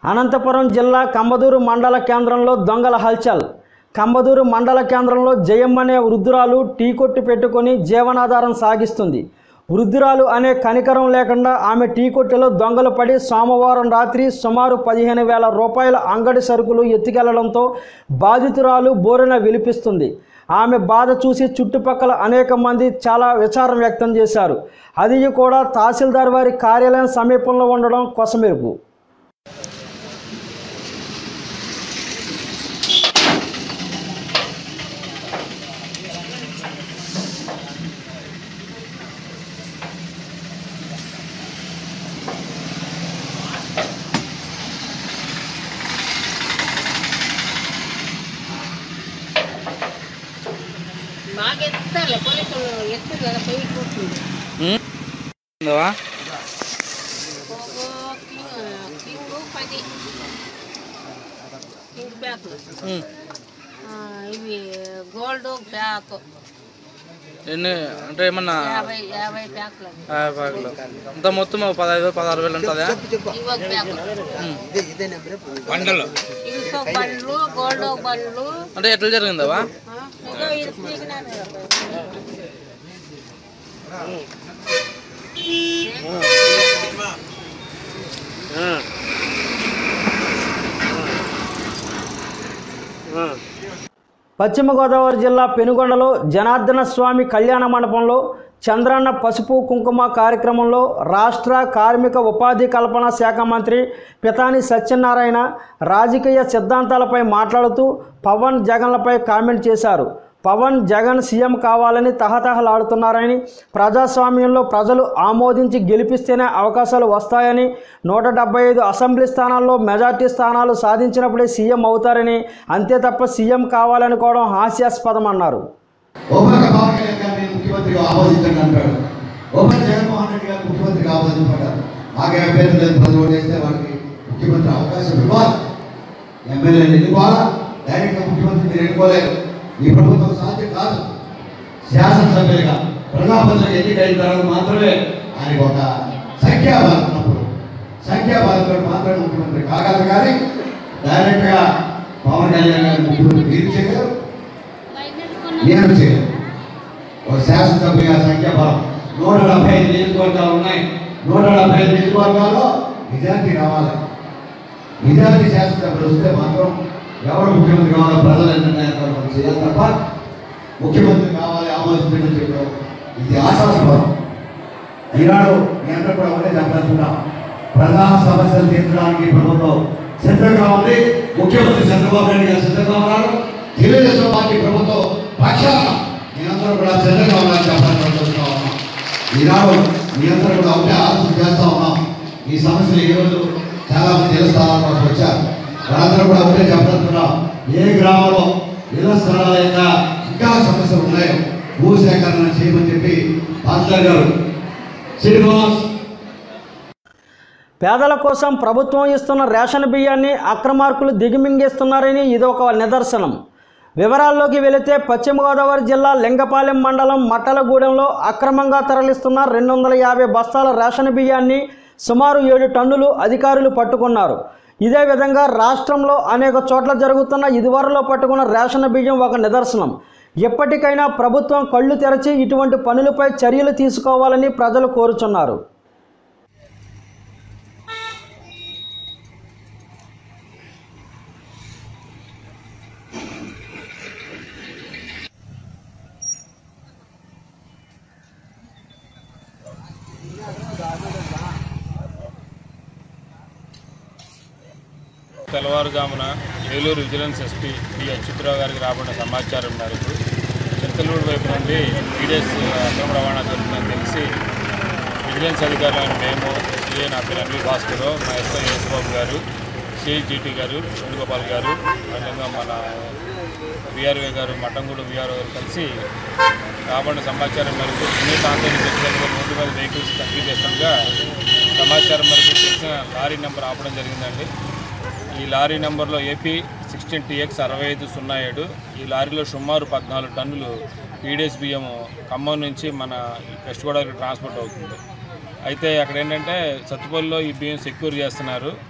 అనంతపురం జిల్లా కంబదూరు మండల కేంద్రంలో దొంగల హల్చల్ కంబదూరు మండల కేంద్రంలో జయమ్మ అనే వృద్ధురాలు టీ కొట్టు పెట్టుకొని జీవనాధారం సాగిస్తుంది వృద్ధురాలు అనే కనికరం లేకుండా ఆమె టీ కొట్టులో దొంగలు పడి సోమవారం రాత్రి సుమారు పదిహేను వేల రూపాయల అంగడి సరుకులు ఎత్తుకెళ్లడంతో బాధితురాలు బోరున విలిపిస్తుంది ఆమె బాధ చూసి చుట్టుపక్కల అనేక మంది చాలా విచారం వ్యక్తం చేశారు అది కూడా తహసీల్దార్ వారి కార్యాలయం సమీపంలో ఉండడం కొసమెరుపు బాగా ఎత్తుతారులే పోలీసులు ఎత్తు కదా పోయి కూర్చుంది ఉందవా కింగ్ పది కింగ్ బ్యాగులు ఆ, ఇవి గోల్డ్ బ్యాగ్ ఎన్ని అంటే ఏమన్నా యాభై యాభై బ్యాగులు అవి. యాభై బ్యాగులు అంత మొత్తం ఒక పదహైదు పదహారు వేలు ఉంటుందా ఇవి ఒక బ్యాగులు బండలు ఇవి ఒక బండ్లు గోల్డ్ ఒక బండ్లు అంటే ఎట్లా జరిగిందవా ఆ, ఇదో ఇది పీకినారు కదా. పశ్చిమ గోదావరి జిల్లా పెనుగొండలో జనార్దన స్వామి కళ్యాణ మండపంలో చంద్రన్న పసుపు కుంకుమ కార్యక్రమంలో రాష్ట్ర కార్మిక ఉపాధి కల్పన శాఖ మంత్రి పితాని సత్యనారాయణ రాజకీయ సిద్ధాంతాలపై మాట్లాడుతూ పవన్ జగన్లపై కామెంట్ చేశారు పవన్ జగన్ సీఎం కావాలని తహతహలాడుతున్నారని ప్రజాస్వామ్యంలో ప్రజలు ఆమోదించి గెలిపిస్తేనే అవకాశాలు వస్తాయని నూట డెబ్బై ఐదు అసెంబ్లీ స్థానాల్లో మెజార్టీ స్థానాలు సాధించినప్పుడే సీఎం అవుతారని అంతే తప్ప సీఎం కావాలనుకోవడం హాస్యాస్పదం అన్నారు ఓపెన్ పవన్ కళ్యాణ్ గారిని ముఖ్యమంత్రిగా ఆమోదించండి అంటాడు ఓపెన్ జగన్మోహన్ రెడ్డి గారు ముఖ్యమంత్రిగా ఆమోదించారు మాకే అభ్యర్థి లేదు ప్రజలు ఓటేస్తే వారికి ముఖ్యమంత్రి అవకాశం ఇవ్వాలి ఎమ్మెల్యేలు ఎన్నుకోవాలా డైరెక్ట్గా ముఖ్యమంత్రి మీరు ఎన్నుకోలేరు ఈ ప్రభుత్వం సాధ్యం కాదు శాసనసభ్యులుగా ప్రజాపతికి ఎన్నికైన తర్వాత మాత్రమే ఆయనకు ఒక సంఖ్యాబలం ఉన్నప్పుడు సంఖ్యాబలంతో మాత్రమే ముఖ్యమంత్రి కాగలరు కానీ డైరెక్ట్గా పవన్ కళ్యాణ్ గారిని ముఖ్యమంత్రి మీరు చేయగలరు నేను చేయను ఒక శాసనసభ్యుగా సంఖ్యాబలం నూట డెబ్బై ఐదు నియోజకవర్గాలు ఉన్నాయి నూట డెబ్బై ఐదు నియోజకవర్గాల్లో నిజానికి రావాలి నిజానికి శాసనసభ్యులు వస్తే మాత్రం ఎవరు ముఖ్యమంత్రి కావాలో ప్రజలు ఎంత నిర్ణయం చేయాలి తప్ప ముఖ్యమంత్రి కావాలి ఆమోదించడం చెప్పడం ఇది ఆశాస్పదం ఈనాడు మీ అందరూ కూడా ఒకటే చెప్పాల్సుకున్నాం ప్రజా సమస్యలు తీర్చడానికి ప్రభుత్వం సిద్ధంగా ఉంది ముఖ్యమంత్రి చంద్రబాబు నాయుడు గారు సిద్ధంగా ఉన్నారు తెలుగుదేశం పార్టీ ప్రభుత్వం పక్షాన మీ అందరూ కూడా సిద్ధంగా ఉన్నారని చెప్పాలని చూస్తా ఉన్నాం ఈనాడు మీ అందరూ కూడా ఒకటే ఆలోచన చేస్తా ఉన్నాం ఈ సమస్యలు ఈ రోజు చాలా మంది ఇళ్ల స్థలాల కోసం వచ్చారు వాళ్ళందరూ కూడా ఒకటే చెప్పాలనుకున్నాం ఏ గ్రామంలో ఇళ్ల స్థలాల యొక్క ఇంకా సమస్యలు ఉన్నాయో భూసేకరణ చేయమని చెప్పి పాస్టర్ గారు శ్రీనివాస్ పేదల కోసం ప్రభుత్వం ఇస్తున్న రేషన్ బియ్యాన్ని అక్రమార్కులు దిగమింగేస్తున్నారని ఇది ఒక నిదర్శనం వివరాల్లోకి వెళితే పశ్చిమ గోదావరి జిల్లా లింగపాలెం మండలం మట్టలగూడెంలో అక్రమంగా తరలిస్తున్న రెండు వందల యాభై బస్తాల రేషన్ బియ్యాన్ని సుమారు ఏడు టన్నులు అధికారులు పట్టుకున్నారు ఇదే విధంగా రాష్ట్రంలో అనేక చోట్ల జరుగుతున్న ఇదివరలో పట్టుకున్న రేషన్ బియ్యం ఒక నిదర్శనం ఎప్పటికైనా ప్రభుత్వం కళ్ళు తెరచి ఇటువంటి పనులపై చర్యలు తీసుకోవాలని ప్రజలు కోరుచున్నారు తెల్లవారుజామున Eluru vigilance SP D Achyutha Rao గారికి రాబడిన సమాచారం మేరకు చింతలూరు వైపు నుండి ఈడెస్ అక్రమ రవాణా జరుగుతుందని తెలిసి విజిలెన్స్ అధికారులైన మేము సిఐ నా పేరు అనిల్ భాస్కర్ మా ఎస్ఐ యేసుబాబు గారు సిఐ జీటీ గారు వేణుగోపాల్ గారు అదేవిధంగా మన విఆర్ఓ గారు మట్టంగూడు విఆర్ఓ గారు కలిసి రాబడిన సమాచారం మేరకు అన్ని ప్రాంతాలకు వచ్చేందుకు రోడ్డు మీద వెహికల్స్ తగ్గి చేస్తుండగా సమాచారం మేరకు తెలిసిన లారీ నెంబర్ ఆపడం జరిగిందండి ఈ లారీ నెంబర్లో ఏపీ సిక్స్టీన్ టీఎక్స్ అరవై ఐదు సున్నా ఏడు ఈ లారీలో సుమారు పద్నాలుగు టన్నులు పీడిఎస్ బియ్యం ఖమ్మం నుంచి మన వెస్ట్ గోదావరికి ట్రాన్స్పోర్ట్ అవుతుంది అయితే అక్కడ ఏంటంటే సత్తుపల్లిలో ఈ బియ్యం సెక్యూర్ చేస్తున్నారు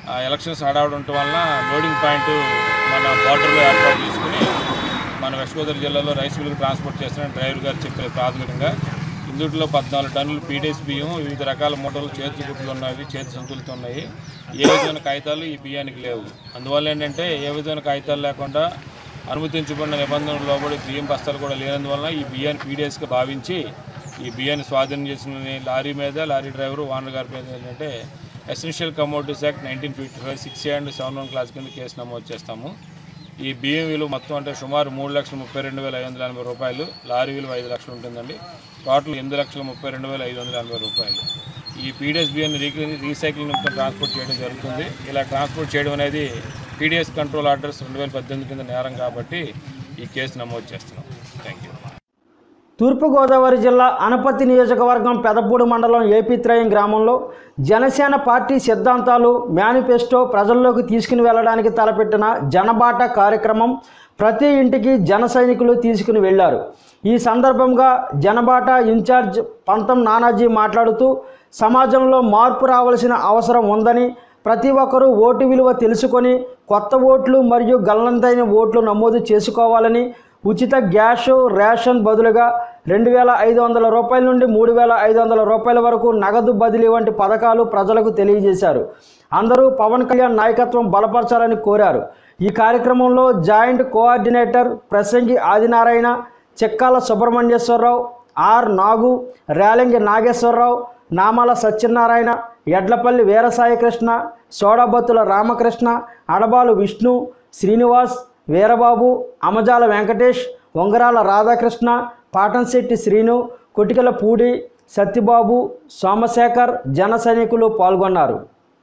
ఆ ఎలక్షన్స్ హడావుడి వలన లోడింగ్ పాయింట్ మన బార్డర్లో ఏర్పాటు చేసుకుని మన వెస్ట్ గోదావరి జిల్లాలో రైస్ మిల్కి ట్రాన్స్పోర్ట్ చేస్తున్న డ్రైవర్ గారు చెప్పారు ప్రాథమికంగా ఇందులో పద్నాలుగు టన్నులు పీడీఎస్ బియ్యం వివిధ రకాల మూటలు చేతి గుడ్లు ఉన్నాయి చేతి సంచులతో ఉన్నాయి ఏ విధమైన కాగితాలు ఈ బియ్యానికి లేవు అందువల్ల ఏంటంటే ఏ విధమైన కాగితాలు లేకుండా అనుమతించబడిన నిబంధనలు లోబడి బియ్యం బస్తాలు కూడా లేనందువల్ల ఈ బియ్యాన్ని పీడీఎస్గా భావించి ఈ బియ్యాన్ని స్వాధీనం చేసిన లారీ మీద లారీ డ్రైవరు ఓనర్ గారి మీద ఏంటంటే essential commodities act nineteen fifty five six and seven one clause కింద కేసు నమోదు చేస్తాము ఈ బియ్యం విలువ మొత్తం అంటే సుమారు మూడు లక్షల ముప్పై రెండు వేల ఐదు వందల ఎనభై రూపాయలు లారీ విలువ ఐదు లక్షలు ఉంటుందండి టోటల్ ఎనిమిది లక్షల ముప్పై రెండు వేల ఐదు వందల ఎనభై రూపాయలు ఈ పీడిఎస్ బియ్యాన్ని రీ రీసైక్లింగ్ నిమిత్తం ట్రాన్స్పోర్ట్ చేయడం జరుగుతుంది ఇలా ట్రాన్స్పోర్ట్ చేయడం అనేది పీడిఎస్ కంట్రోల్ ఆర్డర్స్ రెండు వేల పద్దెనిమిది కింద నేరం కాబట్టి ఈ కేసు నమోదు చేస్తున్నాం థ్యాంక్ యూ తూర్పుగోదావరి జిల్లా అనపతి నియోజకవర్గం పెదపూడి మండలం ఏపీత్రయం గ్రామంలో జనసేన పార్టీ సిద్ధాంతాలు మేనిఫెస్టో ప్రజల్లోకి తీసుకుని వెళ్ళడానికి తలపెట్టిన జనబాట కార్యక్రమం ప్రతి ఇంటికి జన సైనికులు తీసుకుని వెళ్లారు ఈ సందర్భంగా జనబాట ఇన్ఛార్జ్ పంతం నానాజీ మాట్లాడుతూ సమాజంలో మార్పు రావాల్సిన అవసరం ఉందని ప్రతి ఒక్కరూ ఓటు విలువ తెలుసుకొని కొత్త ఓట్లు మరియు గల్లంతైన ఓట్లు నమోదు చేసుకోవాలని ఉచిత గ్యాస్ రేషన్ బదులుగా రెండు వేల ఐదు వందల రూపాయల నుండి మూడు వేల ఐదు వందల రూపాయల వరకు నగదు బదిలీ వంటి పథకాలు ప్రజలకు తెలియజేశారు అందరూ పవన్ కళ్యాణ్ నాయకత్వం బలపరచాలని కోరారు ఈ కార్యక్రమంలో joint coordinator Prasangi Adinarayana Chekkala Subrahmanyeswara Rao R Nagu Relangi Nageswara Rao Namala Satyanarayana Edlapalli వీరసాయికృష్ణ సోడాబత్తుల Ramakrishna అడబాలు Vishnu Srinivas Veerababu అమజాల Venkatesh ఉంగరాల రాధాకృష్ణ పాటంశెట్టి శ్రీను కొటికల పూడి సత్యబాబు సోమశేఖర్ జన సైనికులు పాల్గొన్నారు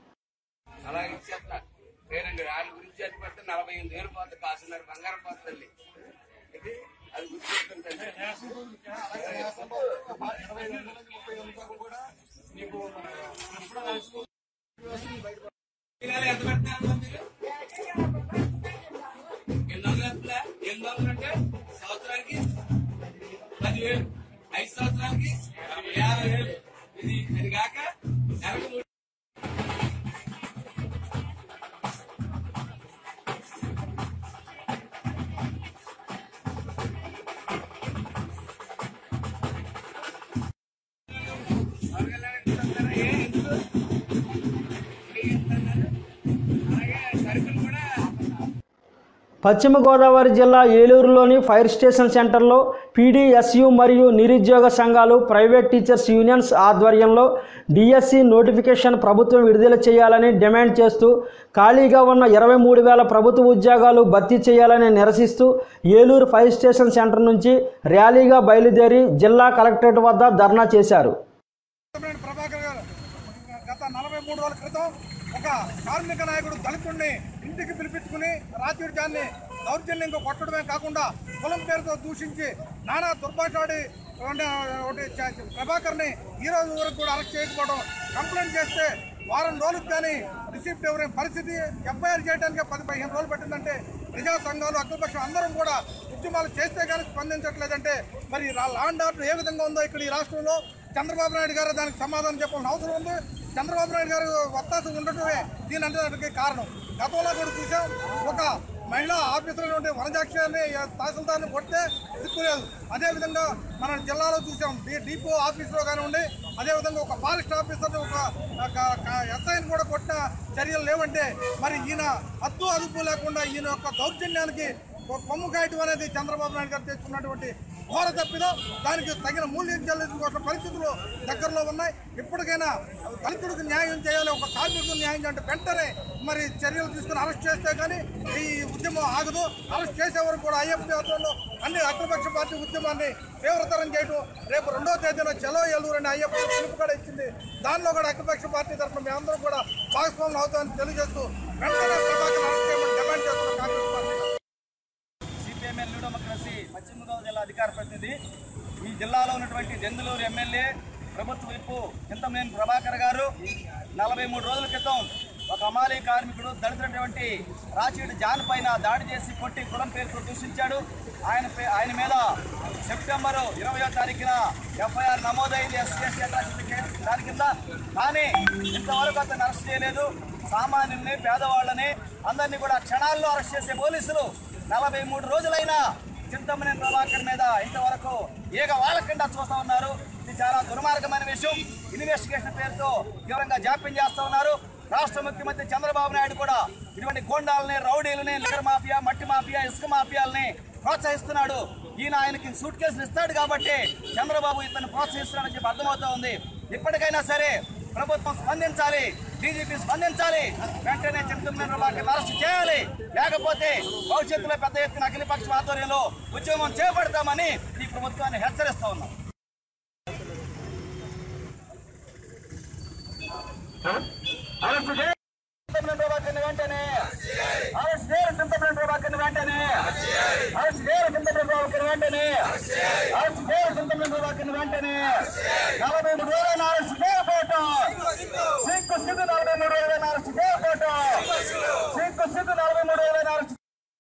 అలాగే చెప్తా పేరండి వాళ్ళ గురించి అది పడితే నలభై ఎనిమిది వేలు పోతే కాసున్నారు బంగారం పోతుంది ఇది అది గుర్తుపెట్టుకుంటే ఎంత పెడతారు మీరు ఎన్ని వందలు వస్తుందా ఎనిమిది వందలు అంటే సంవత్సరానికి పదివేలు ఐదు సంవత్సరానికి యాభై వేలు ఇది ఇది కాక నెలకు మూడు పశ్చిమ గోదావరి జిల్లా ఏలూరులోని ఫైర్ స్టేషన్ సెంటర్లో పీడీఎస్యు మరియు నిరుద్యోగ సంఘాలు ప్రైవేట్ టీచర్స్ యూనియన్స్ ఆధ్వర్యంలో డిఎస్సి నోటిఫికేషన్ ప్రభుత్వం విడుదల చేయాలని డిమాండ్ చేస్తూ ఖాళీగా ఉన్న ఇరవై మూడు వేల ప్రభుత్వ ఉద్యోగాలు భర్తీ చేయాలని నిరసిస్తూ ఏలూరు ఫైర్ స్టేషన్ సెంటర్ నుంచి ర్యాలీగా బయలుదేరి జిల్లా కలెక్టరేట్ వద్ద ధర్నా చేశారు చంద్రబాబు ప్రభాకర్ గారు గత నలభై మూడు రోజుల క్రితం ఒక కార్మిక నాయకుడు దళితుడిని ఇంటికి పిలిపించుకుని రాత్రిజాన్ని దౌర్జన్యంగా కొట్టడమే కాకుండా కులం పేరుతో దూషించి నానా దుర్భాషాడి ఉండే- ఒకటి చ- ప్రభాకర్ని ఈ రోజు వరకు కూడా అరెస్ట్ చేయకపోవడం కంప్లైంట్ చేస్తే వారం రోజులకు కానీ రిసిప్ట్ ఎవరైన పరిస్థితి ఎఫ్ఐఆర్ చేయడానికి పది పదిహేను రోజులు పట్టిందంటే ప్రజా సంఘాలు అఖిలపక్షం అందరం కూడా ఉద్యమాలు చేస్తే కానీ స్పందించట్లేదంటే మరి లా అండ్ ఆర్డర్ ఏ విధంగా ఉందో ఇక్కడ ఈ రాష్ట్రంలో చంద్రబాబు నాయుడు గారు దానికి సమాధానం చెప్పాల్సిన అవసరం ఉంది చంద్రబాబు నాయుడు గారు వత్తాసు ఉండటమే దీని అంటే కారణం గతంలో కూడా చూసాం ఒక మహిళా ఆఫీసర్ ఉండే వనజాక్షి తహసీల్దార్ని కొడితే సిక్కులేదు అదేవిధంగా మన జిల్లాలో చూసాం డి డిపో ఆఫీసులో కానివ్వండి అదేవిధంగా ఒక ఫారెస్ట్ ఆఫీసర్ ఒక ఎస్ఐని కూడా కొట్టిన చర్యలు లేవంటే మరి ఈయన హద్దు అదుపు లేకుండా ఈయన యొక్క దౌర్జన్యానికి ఒక కొమ్ము కాయటం అనేది చంద్రబాబు నాయుడు గారు తెచ్చుకున్నటువంటి ఘోర తప్పిదో దానికి తగిన మూల్యం చెల్లించుకోవాల్సిన పరిస్థితులు దగ్గరలో ఉన్నాయి ఇప్పటికైనా దళితుడికి న్యాయం చేయాలి ఒక కార్మికుడు న్యాయం చేయాలంటే వెంటనే మరి చర్యలు తీసుకుని అరెస్ట్ చేస్తే కానీ ఈ ఉద్యమం ఆగదు అరెస్ట్ చేసే వరకు కూడా ఐఎఫ్ ఆధ్వర్యంలో అన్ని అఖిలపక్ష పార్టీ ఉద్యమాన్ని తీవ్రతరం చేయడం రేపు రెండో తేదీన చలో ఏలూరు అని ఐఎఫ్ పిలుపు కూడా ఇచ్చింది దానిలో కూడా అఖిలపక్ష పార్టీ తరఫున మేమందరం కూడా భాగస్వాములు అవుతామని తెలియజేస్తూ వెంటనే ప్రభాకర్ అరెస్ట్ చేయమని డిమాండ్ చేస్తున్న Congress party CPML new democracy పశ్చిమ గోదావరి జిల్లా అధికార ప్రతినిధి ఈ జిల్లాలో ఉన్నటువంటి దెందులూరు ఎమ్మెల్యే ప్రభుత్వ విప్పు చింతమనేని ప్రభాకర్ గారు నలభై మూడు రోజుల క్రితం ఒక అమాలీ కార్మికుడు దళితులటువంటి రాచీడు జాన్ పైన దాడి చేసి కొట్టి కులం పేరుతో దూషించాడు ఆయన పే- ఆయన మీద సెప్టెంబరు ఇరవయో తారీఖున ఎఫ్ఐఆర్ నమోదైంది ఎస్సీ అట్రాసిటీ కేసు దాని కింద కానీ ఇంతవరకు అతను అరెస్ట్ చేయలేదు సామాన్యుల్ని పేదవాళ్ళని అందరినీ కూడా క్షణాల్లో అరెస్ట్ చేసే పోలీసులు నలభై మూడు రోజులైనా చింతమనేని ప్రభాకర్ మీద ఇంతవరకు ఏక వాళ్ళకుండా చూస్తా ఉన్నారు ఇది చాలా దుర్మార్గమైన విషయం ఇన్వెస్టిగేషన్ పేరుతో తీవ్రంగా జాప్యం చేస్తా ఉన్నారు రాష్ట్ర ముఖ్యమంత్రి చంద్రబాబు నాయుడు కూడా ఇటువంటి గోండాలని రౌడీలని లిక్కర్ మాఫియా మట్టి మాఫియా ఇసుక మాఫియాలని ప్రోత్సహిస్తున్నాడు ఈయన ఆయనకి సూట్ కేసులు ఇస్తాడు కాబట్టి చంద్రబాబు ఇతను ప్రోత్సహిస్తున్నాడని చెప్పి అర్థమవుతా ఉంది ఇప్పటికైనా సరే ప్రభుత్వం స్పందించాలి డీజీపీ స్పందించాలి వెంటనే చింతమనేని ప్రభాకర్ అరెస్ట్ చేయాలి లేకపోతే భవిష్యత్తులో పెద్ద ఎత్తున అఖిలపక్ష ఆధ్వర్యంలో ఉద్యమం చేపడతామని ఈ ప్రభుత్వాన్ని హెచ్చరిస్తా ఉన్నాం అరెస్ట్ చేయాలి చింతమనేని ప్రభాకర్ని వెంటనే అరెస్ట్ చేయాలి చింతమనేని ప్రభాకర్ని వెంటనే అరెస్ట్ చేయాలి చింతమనేని ప్రభాకర్ని వెంటనే అరెస్ట్ చేయాలి చింతమనేని ప్రభాకర్ని వెంటనే నలభై మూడు వేల అరెస్ట్ చేయకపోవటం సిక్కు సిగ్గు నలభై మూడు వేల అరెస్ట్ చేయకపోవటం సిక్కు సిగ్గు నలభై మూడు వేల అరెస్ట్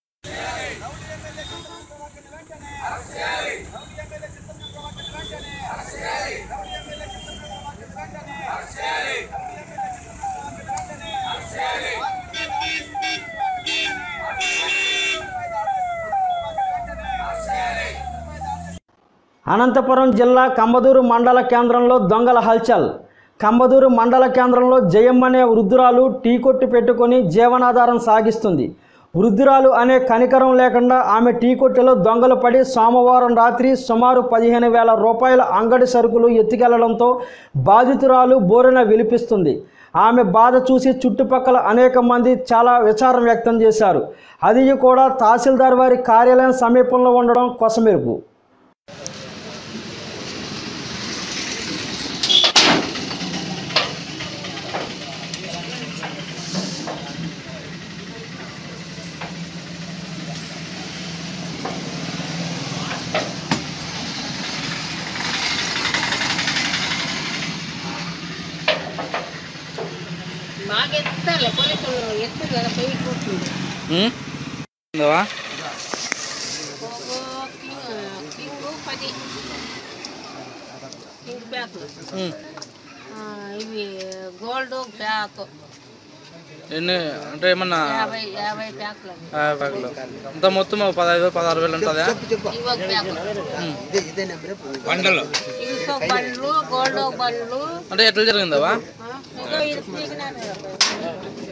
అనంతపురం జిల్లా కంబదూరు మండల కేంద్రంలో దొంగల హల్చల్ కంబదూరు మండల కేంద్రంలో జయమ్మనే వృద్ధురాలు టీ కొట్టు పెట్టుకొని జీవనాధారం సాగిస్తుంది వృద్ధురాలు అనే కనికరం లేకుండా ఆమె టీ కొట్టెలో దొంగలు పడి సోమవారం రాత్రి సుమారు పదిహేను వేల రూపాయల అంగడి సరుకులు ఎత్తుకెళ్లడంతో బాధితురాలు బోరున విలిపిస్తుంది ఆమె బాధ చూసి చుట్టుపక్కల అనేక మంది చాలా విచారం వ్యక్తం చేశారు అది కూడా తహసీల్దార్ వారి కార్యాలయం సమీపంలో ఉండడం కొసమెరుపు బాగా ఎత్తాలి పోలీసులు ఎత్తు కదా పోయి కూర్చుంది ఉం? ఉందావా కింగ్ పది కింగ్ బ్యాగులు ఉం. ఆ, ఇవి గోల్డ్ బ్యాగ్ ఎన్ని అంటే ఏమన్నా యాభై యాభై బ్యాగులు అవి. యాభై బ్యాగులు అంత మొత్తం ఒక పదహైదు పదహారు వేలు ఉంటుందా ఇవి ఒక బ్యాగులు బండలు ఇవి ఒక బండ్లు గోల్డ్ ఒక బండ్లు అంటే ఎట్లా జరిగిందావా ఆ, ఇగో ఇది పీకినాను కదా.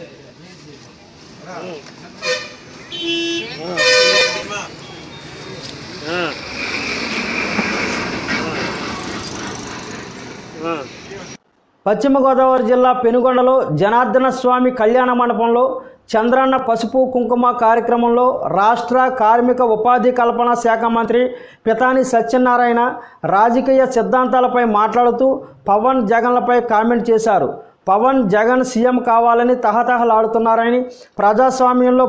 పశ్చిమ గోదావరి జిల్లా పెనుగొండలో జనార్దన స్వామి కళ్యాణ మండపంలో చంద్రన్న పసుపు కుంకుమ కార్యక్రమంలో రాష్ట్ర కార్మిక ఉపాధి కల్పన శాఖ మంత్రి పితాని సత్యనారాయణ రాజకీయ సిద్ధాంతాలపై మాట్లాడుతూ పవన్ జగన్లపై కామెంట్ చేశారు పవన్ జగన్ సీఎం కావాలని తహతహలాడుతున్నారని ప్రజాస్వామ్యంలో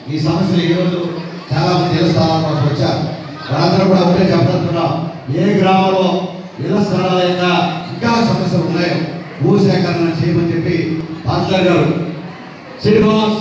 ఈ సమస్యలు ఈరోజు చాలా మంది ఇళ్ల స్థలాల కోసం వచ్చారు వాళ్ళందరూ కూడా ఒకటే చెప్పదలుచుకున్నాం ఏ గ్రామంలో ఇళ్ల స్థలాల యొక్క ఇంకా సమస్యలు ఉన్నాయో భూ సేకరణ చేయమని చెప్పి పాస్టర్ గారు శ్రీనివాస్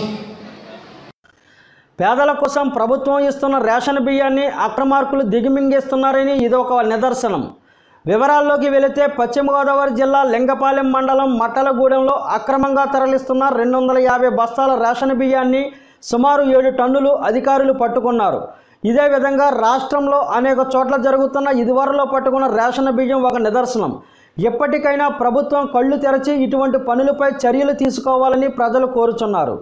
పేదల కోసం ప్రభుత్వం ఇస్తున్న రేషన్ బియ్యాన్ని అక్రమార్కులు దిగిమింగేస్తున్నారని ఇది ఒక నిదర్శనం వివరాల్లోకి వెళితే పశ్చిమ గోదావరి జిల్లా లింగపాలెం మండలం మట్టలగూడెంలో అక్రమంగా తరలిస్తున్న రెండు వందల యాభై బస్తాల రేషన్ బియ్యాన్ని సుమారు ఏడు టన్నులు అధికారులు పట్టుకున్నారు ఇదే విధంగా రాష్ట్రంలో అనేక చోట్ల జరుగుతున్న ఇదివరలో పట్టుకున్న రేషన్ బియ్యం ఒక నిదర్శనం ఎప్పటికైనా ప్రభుత్వం కళ్ళు తెరచి ఇటువంటి పనులపై చర్యలు తీసుకోవాలని ప్రజలు కోరుచున్నారు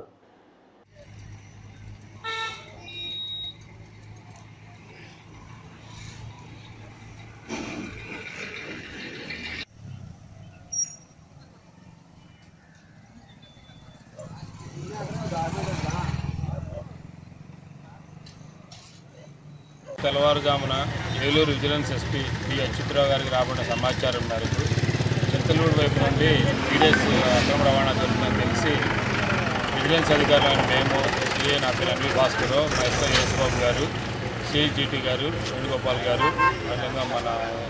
తెల్లవారుజామున Eluru vigilance SP D Achyutha Rao గారికి రాబడిన సమాచారం మేరకు చింతలూరు వైపు నుండి పీడిఎస్ అక్రమ రవాణా జరుగుతుందని తెలిసి విజిలెన్స్ అధికారులైన మేము సిఏ నా పేరు అనిల్ భాస్కర్ మా ఎస్ఐ యేసుబాబు గారు సిఐజిటి గారు వేణుగోపాల్ గారు అదేవిధంగా మన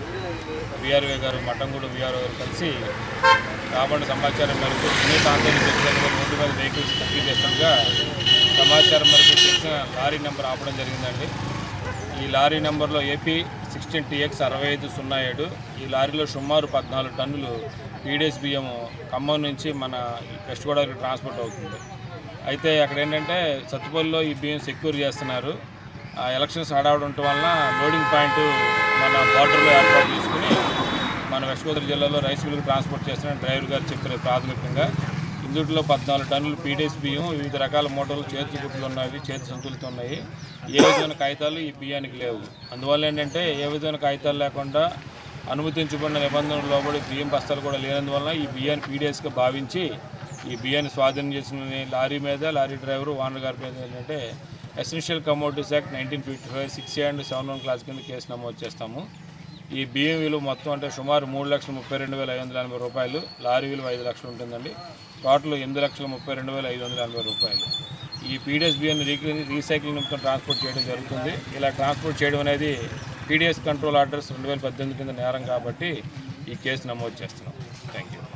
విఆర్ఓ గారు మట్టంగూడు విఆర్ఓ గారు కలిసి రాబడిన సమాచారం మేరకు యూనిట్ ఆందోళన చేసినప్పుడు ముందు మీద వెహికల్స్ తగ్గి చేస్తుండగా సమాచారం మేరకు తెలిసిన లారీ నెంబర్ ఆపడం జరిగిందండి ఈ లారీ నెంబర్లో ఏపీ సిక్స్టీన్ టీఎక్స్ అరవై ఐదు సున్నా ఏడు ఈ లారీలో సుమారు పద్నాలుగు టన్నులు పీడిఎస్ బియ్యం ఖమ్మం నుంచి మన వెస్ట్ గోదావరికి ట్రాన్స్పోర్ట్ అవుతుంది అయితే అక్కడ ఏంటంటే సత్తుపల్లిలో ఈ బియ్యం సెక్యూర్ చేస్తున్నారు ఆ ఎలక్షన్స్ హడావుడి ఉండటం వలన లోడింగ్ పాయింట్ మన బార్డర్లో ఏర్పాటు చేసుకుని మన వెస్ట్ గోదావరి జిల్లాలో రైస్ మిల్కి ట్రాన్స్పోర్ట్ చేస్తున్న డ్రైవర్ గారు చెప్పారు ప్రాథమికంగా ఇందులో పద్నాలుగు టన్నులు పీడిఎస్ బియ్యం వివిధ రకాల మూటలు చేతి గుడ్లు ఉన్నాయి చేతి సంతులతో ఉన్నాయి ఏ విధమైన కాగితాలు ఈ బియ్యానికి లేవు అందువల్ల ఏంటంటే ఏ విధమైన కాగితాలు లేకుండా అనుమతించబడిన నిబంధనలు లోబడి బియ్యం బస్తాలు కూడా లేనందువల్ల ఈ బియ్యాన్ని పీడిఎస్గా భావించి ఈ బియ్యాన్ని స్వాధీనం చేసిన లారీ మీద లారీ డ్రైవర్ ఓనర్ గారి మీద ఏంటంటే essential commodities act nineteen fifty five six and seven one clause కింద కేసు నమోదు చేస్తాము ఈ బియ్యం విలువ మొత్తం అంటే సుమారు మూడు లక్షల ముప్పై రెండు వేల ఐదు వందల ఎనభై రూపాయలు లారీ విలువ ఐదు లక్షలు ఉంటుందండి టోటల్ ఎనిమిది లక్షల ముప్పై రెండు వేల ఐదు వందల ఎనభై రూపాయలు ఈ పీడిఎస్ బియ్యాన్ని రీక్లీ రీసైక్లింగ్ నిమిత్తం ట్రాన్స్పోర్ట్ చేయడం జరుగుతుంది ఇలా ట్రాన్స్పోర్ట్ చేయడం అనేది పీడిఎస్ కంట్రోల్ ఆర్డర్స్ రెండు వేల పద్దెనిమిది కింద నేరం కాబట్టి ఈ కేసు నమోదు చేస్తున్నాం థ్యాంక్ యూ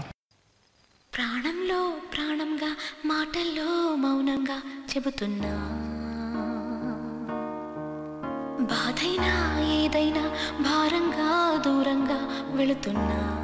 ప్రాణంలో ప్రాణంగా మాటల్లో మౌనంగా చెబుతున్నా బాధైనా ఏదైనా భారంగా దూరంగా వెళుతున్నా